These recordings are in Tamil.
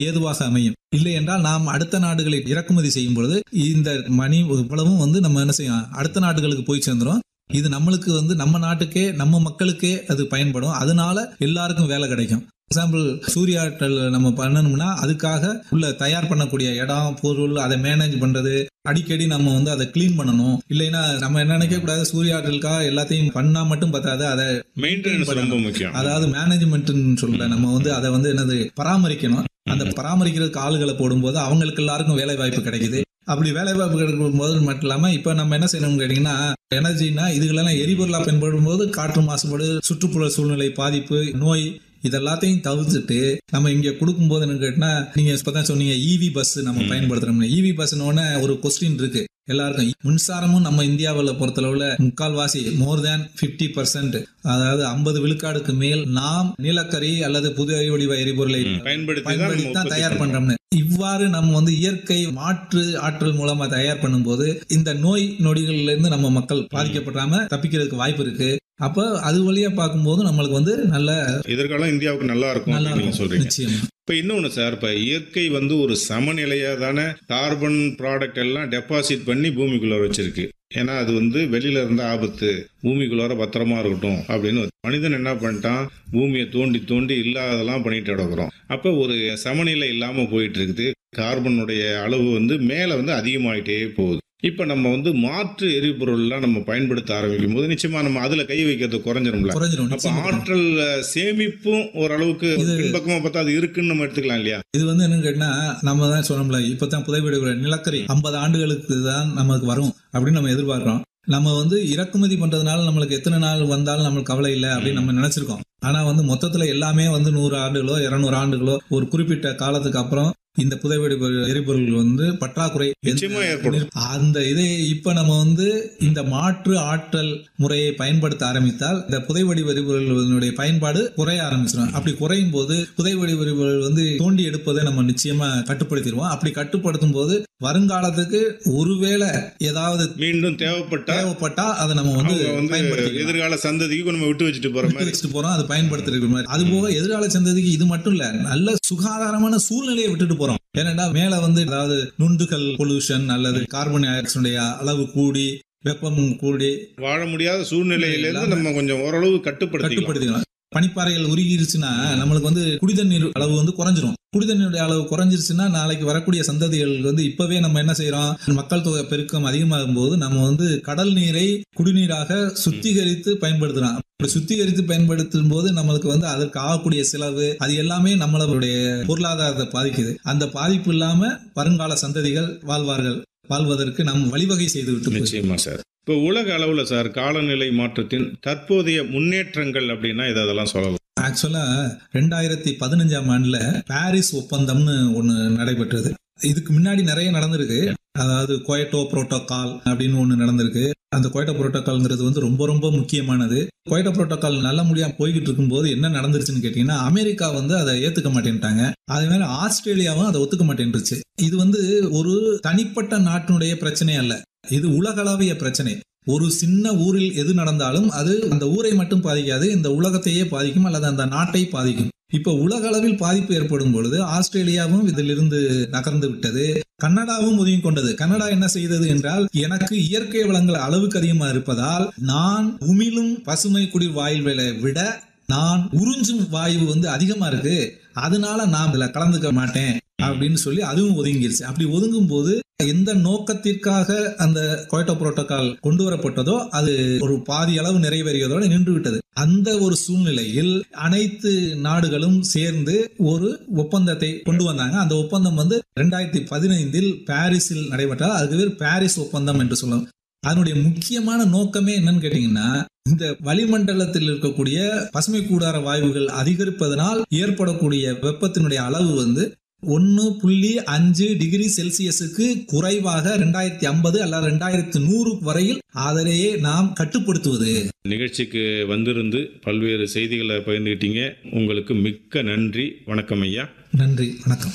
ஏதுவாக அமையும் இல்லை என்றால் நாம் அடுத்த நாடுகளை இறக்குமதி செய்யும் பொழுது இந்த மணி இவ்வளவும் வந்து நம்ம என்ன செய்யும் அடுத்த நாடுகளுக்கு போய் சேர்ந்துரும் இது நம்மளுக்கு வந்து நம்ம நாட்டுக்கே நம்ம மக்களுக்கே அது பயன்படும் அதனால எல்லாருக்கும் வேலை கிடைக்கும் எக்ஸாம்பிள் சூரிய ஆற்றல் நம்ம பண்ணணும்னா அதுக்காக உள்ள தயார் பண்ணக்கூடிய இடம் பொருள் அதை மேனேஜ் பண்றது அடிக்கடி நம்ம வந்து அதை க்ளீன் பண்ணணும் இல்லைன்னா நம்ம என்ன நினைக்க கூடாது சூரிய ஆற்றலுக்காக எல்லாத்தையும் பண்ணா மட்டும் பத்தாது அதை மெயின்டெனன்ஸ் ரொம்ப முக்கியம் அதாவது மேனேஜ்மெண்ட்னு சொல்லல நம்ம வந்து அதை வந்து என்னது பராமரிக்கணும் அந்த பராமரிக்கிறதுக்கு ஆளுகளை போடும்போது அவங்களுக்கு எல்லாருக்கும் வேலை வாய்ப்பு கிடைக்குது அப்படி வேலை வாய்ப்பு கிடைக்கும் போது மட்டும் இல்லாம இப்ப நம்ம என்ன செய்யணும்னு கேட்டீங்கன்னா எனர்ஜினா இதுகளெல்லாம் எரிபொருளா பயன்படும் போது காற்று மாசுபாடு சுற்றுப்புற சூழ்நிலை பாதிப்பு நோய் இதெல்லாத்தையும் தவிர்த்துட்டு நம்ம இங்க கொடுக்கும்போது என்ன கேட்டினா நீங்க இப்பதான் சொன்னீங்க இவி பஸ் நம்ம பயன்படுத்துறோம் இவி பஸ்னு ஒரு கொஸ்டின் இருக்கு எல்லாருக்கும் மின்சாரமும் நம்ம இந்தியாவில் பொறுத்தளவுல முக்கால்வாசி மோர் தேன் பிப்டி பர்சன்ட் அதாவது ஐம்பது விழுக்காடுக்கு மேல் நாம் நிலக்கரி அல்லது புதிய வடிவ எரிபொருளை பயன்படுத்தி தான் பயன்படுத்தி நம்ம தான் உற்பத்தி தயார் பண்றோம். பண்றோம்னு இவ்வாறு நம்ம வந்து இயற்கை மாற்று ஆற்றல் மூலமா தயார் பண்ணும்போது இந்த நோய் நொடிகள்ல இருந்து நம்ம மக்கள் பாதிக்கப்படாம தப்பிக்கிறதுக்கு வாய்ப்பு இருக்கு அப்ப அது வழியா பார்க்கும்போது நம்மளுக்கு வந்து நல்ல எதிர்காலம் இந்தியாவுக்கு நல்லா இருக்கும் நல்லா அப்படின்னு நீங்க இருக்கும் சொல்றீங்க நிச்சயம் இப்ப இன்னொன்னு சார் இப்ப இயற்கை வந்து ஒரு சமநிலையா தானே கார்பன் ப்ராடக்ட் எல்லாம் டெபாசிட் பண்ணி பூமிக்குள்ள வச்சிருக்கு ஏன்னா அது வந்து வெளியில இருந்த ஆபத்து பூமிக்குள்ளார பத்திரமா இருக்கட்டும் அப்படின்னு மனிதன் என்ன பண்ணிட்டான் பூமியை தோண்டி தோண்டி இல்லாததெல்லாம் பண்ணிட்டு கிடக்குறோம் அப்ப ஒரு சமநிலை இல்லாம போயிட்டு இருக்குது கார்பனுடைய அளவு வந்து மேல வந்து அதிகமாயிட்டே போகுது இப்ப நம்ம வந்து மாற்று எரிபொருள்லாம் நம்ம பயன்படுத்த ஆரம்பிக்கும் போது நிச்சயமா நம்ம அதுல கை வைக்கிறது குறைஞ்சிரும்ல குறைஞ்சிரும் அப்ப நிச்சயமா குறைஞ்சிரும். ஆற்றல் அஹ், சேமிப்பும் ஓரளவுக்கு இது- பின்பக்கமா பார்த்தா அது இருக்குன்னு நம்ம எடுத்துக்கலாம் இல்லையா இது வந்து என்னன்னு கேட்டா நம்ம தான் சொன்னோம்ல இப்பதான் புதைவிட நிலக்கரி ஐம்பது ஆண்டுகளுக்கு தான் நமக்கு வரும் அப்படின்னு நம்ம எதிர்பார்க்கிறோம் நம்ம வந்து இறக்குமதி பண்றதுனால நம்மளுக்கு எத்தனை நாள் வந்தாலும் நம்மளுக்கு கவலை இல்லை அப்படின்னு நம்ம நினைச்சிருக்கோம் ஆனா வந்து மொத்தத்துல எல்லாமே வந்து நூறு ஆண்டுகளோ இருநூறு ஆண்டுகளோ ஒரு குறிப்பிட்ட காலத்துக்கு அப்புறம் இந்த புதைவெடி எரிபொருள் வந்து பற்றாக்குறை நிச்சயமா ஏற்படும். அந்த இதை இப்ப நம்ம வந்து இந்த மாற்று ஆற்றல் முறையை பயன்படுத்த ஆரம்பித்தால் இந்த புதைவடி எரிபொருளுடைய பயன்பாடு குறைய ஆரம்பிச்சிடும் அப்படி குறையும் போது புதைவடி எரிபொருள் வந்து தோண்டி எடுப்பதை நம்ம நிச்சயமா கட்டுப்படுத்திடுவோம் அப்படி கட்டுப்படுத்தும் போது வருங்காலத்துக்கு ஒருவேளை ஏதாவது மீண்டும் தேவைப்பட்டா தேவைப்பட்டா அதை நம்ம வந்து அவங்க வந்து பயன்படுத்திக்கலாம் எதிர்கால சந்ததிக்கு நம்ம விட்டு வச்சுட்டு போற விட்டு மாதிரி வச்சுட்டு போறோம் அது பயன்படுத்துறது மாதிரி அது போக எதிர்கால சந்ததிக்கு இது மட்டும் இல்ல நல்ல சுகாதாரமான சூழ்நிலையை விட்டுட்டு போறோம் ஏன்னா மேல வந்து அதாவது நுண்டுகள் பொல்யூஷன் அல்லது கார்பன் டை ஆக்சைடுடைய அளவு கூடி வெப்பம் கூடி வாழ முடியாத சூழ்நிலையில இருந்து நம்ம கொஞ்சம் ஓரளவு கட்டுப்படுத்திக்கலாம் கட்டுப்படுத்திக்கலாம் பனிப்பாறைகள் உருகிருச்சுன்னா நம்மளுக்கு வந்து குடிதண்ணீர் அளவு வந்து குறைஞ்சிரும் குடிதண்ணீருடைய அளவு குறைஞ்சிருச்சுன்னா நாளைக்கு வரக்கூடிய சந்ததிகள் வந்து இப்பவே நம்ம என்ன செய்யறோம் மக்கள் தொகை பெருக்கம் அதிகமாகும் போது நம்ம வந்து கடல் நீரை குடிநீராக சுத்திகரித்து பயன்படுத்துறோம் அப்படி சுத்திகரித்து பயன்படுத்தும் போது நம்மளுக்கு வந்து அதற்கு ஆகக்கூடிய செலவு அது எல்லாமே நம்மளுடைய பொருளாதாரத்தை பாதிக்குது அந்த பாதிப்பு இல்லாம வருங்கால சந்ததிகள் வாழ்வார்கள் வாழ்வதற்கு நாம் வழிவகை செய்து விட்டு போகிறோம். நிச்சயமா சார் இப்போ உலக அளவுல சார் காலநிலை மாற்றத்தின் தற்போதைய முன்னேற்றங்கள் அப்படின்னா இதை அதெல்லாம் சொல்லலாம் ஆக்சுவலா ரெண்டாயிரத்தி பதினஞ்சாம் ஆண்டுல பாரிஸ் ஒப்பந்தம்னு ஒண்ணு நடைபெற்றது இதுக்கு முன்னாடி நிறைய நடந்திருக்கு அதாவது கொயட்டோ புரோட்டோகால் அப்படின்னு ஒண்ணு நடந்திருக்கு அந்த கொயட்டோ புரோட்டோகால்ங்கிறது வந்து ரொம்ப ரொம்ப முக்கியமானது கொயட்டோ புரோட்டோகால் நல்ல முடியாம போய்கிட்டு இருக்கும்போது என்ன நடந்துருச்சுன்னு கேட்டீங்கன்னா அமெரிக்கா வந்து அதை ஏத்துக்க மாட்டேன்ட்டாங்க அதே மாதிரி ஆஸ்திரேலியாவும் அதை ஒத்துக்க மாட்டேன்ருச்சு இது வந்து ஒரு தனிப்பட்ட நாட்டினுடைய பிரச்சனை அல்ல இது உலகளவிய பிரச்சனை ஒரு சின்ன ஊரில் எது நடந்தாலும் அது அந்த ஊரை மட்டும் பாதிக்காது இந்த உலகத்தையே பாதிக்கும் அல்லது அந்த நாட்டை பாதிக்கும் இப்ப உலக அளவில் பாதிப்பு ஏற்படும் பொழுது ஆஸ்திரேலியாவும் இதிலிருந்து நகர்ந்து விட்டது கனடாவும் ஒதுங்கி கொண்டது கனடா என்ன செய்தது என்றால் எனக்கு இயற்கை வளங்கள் அளவுக்கு அதிகமா இருப்பதால் நான் உமிழும் பசுமை குடிர் வாயுவை விட நான் உறிஞ்சும் வாயு வந்து அதிகமா இருக்கு அதனால நான் இதுல கலந்துக்க மாட்டேன் அப்படின்னு சொல்லி அதுவும் ஒதுங்கிருச்சு அப்படி ஒதுங்கும் போது எந்த நோக்கத்திற்காக அந்த கொயட்டோ புரோட்டோகால் கொண்டு வரப்பட்டதோ அது ஒரு பாதி அளவு நிறைவேறியதோடு நின்று விட்டது அந்த ஒரு சூழ்நிலையில் அனைத்து நாடுகளும் சேர்ந்து ஒரு ஒப்பந்தத்தை கொண்டு வந்தாங்க அந்த ஒப்பந்தம் வந்து ரெண்டாயிரத்தி பதினைந்தில் பாரிஸில் நடைபெற்றால் அதுக்கு பேர் பாரிஸ் ஒப்பந்தம் என்று சொல்லுவோம் அதனுடைய முக்கியமான நோக்கமே என்னன்னு கேட்டீங்கன்னா இந்த வளிமண்டலத்தில் இருக்கக்கூடிய பசுமை கூடார வாயுகள் அதிகரிப்பதனால் ஏற்படக்கூடிய வெப்பத்தினுடைய அளவு வந்து ஒன்னு புள்ளி அஞ்சு டிகிரி செல்சியஸுக்கு குறைவாக ரெண்டாயிரத்தி ஐம்பது அல்லது ரெண்டாயிரத்தி நூறு வரையில் அதனையே நாம் கட்டுப்படுத்துவது நிகழ்ச்சிக்கு வந்திருந்து பல்வேறு செய்திகளை பகிர்ந்துக்கிட்டீங்க உங்களுக்கு மிக்க நன்றி வணக்கம் ஐயா நன்றி வணக்கம்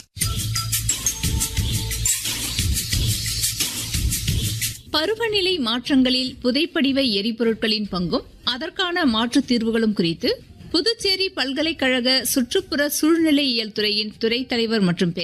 பருவநிலை மாற்றங்களில் புதைப்படிவ எரிபொருட்களின் பங்கும் அதற்கான மாற்றுத் தீர்வுகளும் குறித்து புதுச்சேரி பல்கலைக்கழக சுற்றுப்புற சூழ்நிலையியல் துறையின் துறை தலைவர் மற்றும்